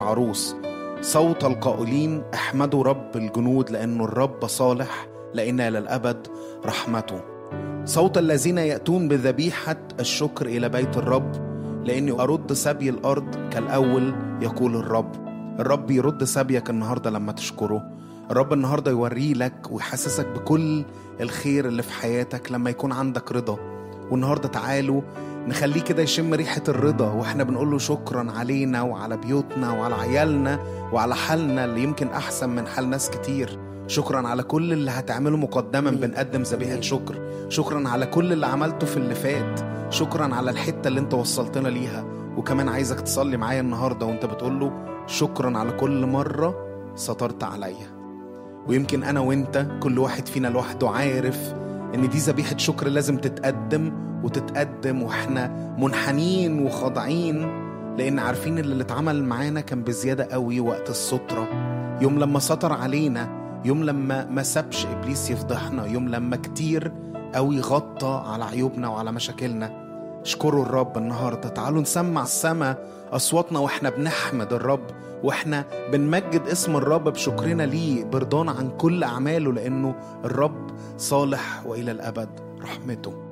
عروس صوت القائلين احمدوا رب الجنود لأنه الرب صالح لأن إلى الأبد رحمته صوت الذين يأتون بذبيحة الشكر إلى بيت الرب لأني أرد سبي الأرض كالأول يقول الرب الرب يرد سبيك النهاردة لما تشكره الرب النهاردة يوري لك ويحسسك بكل الخير اللي في حياتك لما يكون عندك رضا والنهاردة تعالوا نخليه كده يشم ريحة الرضا واحنا بنقول له شكرا علينا وعلى بيوتنا وعلى عيالنا وعلى حالنا اللي يمكن أحسن من حال ناس كتير شكرا على كل اللي هتعمله مقدما بنقدم ذبيحة شكر شكرا على كل اللي عملته في اللي فات شكرا على الحتة اللي انت وصلتنا ليها وكمان عايزك تصلي معايا النهاردة وانت بتقول له شكرا على كل مرة سترت عليا ويمكن انا وانت كل واحد فينا لوحده عارف ان دي ذبيحة شكر لازم تتقدم وتتقدم واحنا منحنين وخاضعين لان عارفين اللي اتعمل معانا كان بزيادة قوي وقت السترة يوم لما سطر علينا يوم لما ما سابش ابليس يفضحنا يوم لما كتير قوي غطى على عيوبنا وعلى مشاكلنا اشكروا الرب النهارده تعالوا نسمع السما اصواتنا واحنا بنحمد الرب واحنا بنمجد اسم الرب بشكرنا ليه برضانا عن كل اعماله لانه الرب صالح والى الابد رحمته